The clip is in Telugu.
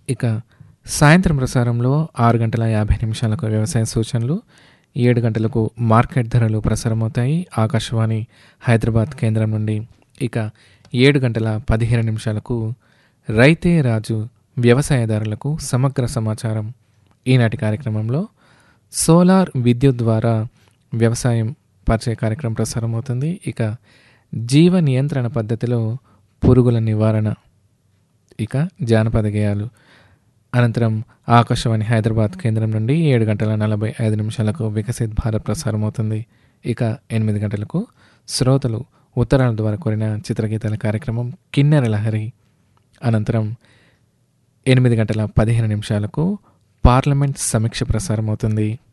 ఇక సాయంత్రం ప్రసారంలో ఆరు గంటల యాభై నిమిషాలకు వ్యవసాయ సూచనలు ఏడు గంటలకు మార్కెట్ ధరలు ప్రసారమవుతాయి ఆకాశవాణి హైదరాబాద్ కేంద్రం నుండి ఇక ఏడు గంటల పదిహేను నిమిషాలకు రైతే రాజు వ్యవసాయదారులకు సమగ్ర సమాచారం ఈనాటి కార్యక్రమంలో సోలార్ విద్యుత్ ద్వారా వ్యవసాయం పరిచయ కార్యక్రమం ప్రసారమవుతుంది ఇక జీవ నియంత్రణ పద్ధతిలో పురుగుల నివారణ ఇక జానపద గేయాలు అనంతరం ఆకాశవాణి హైదరాబాద్ కేంద్రం నుండి ఏడు గంటల నలభై ఐదు నిమిషాలకు వికసిత్ భారత్ ప్రసారం అవుతుంది ఇక ఎనిమిది గంటలకు శ్రోతలు ఉత్తరాల ద్వారా కోరిన చిత్రగీతాల కార్యక్రమం కిన్నెర లహరి అనంతరం ఎనిమిది గంటల పదిహేను నిమిషాలకు పార్లమెంట్ సమీక్ష ప్రసారం అవుతుంది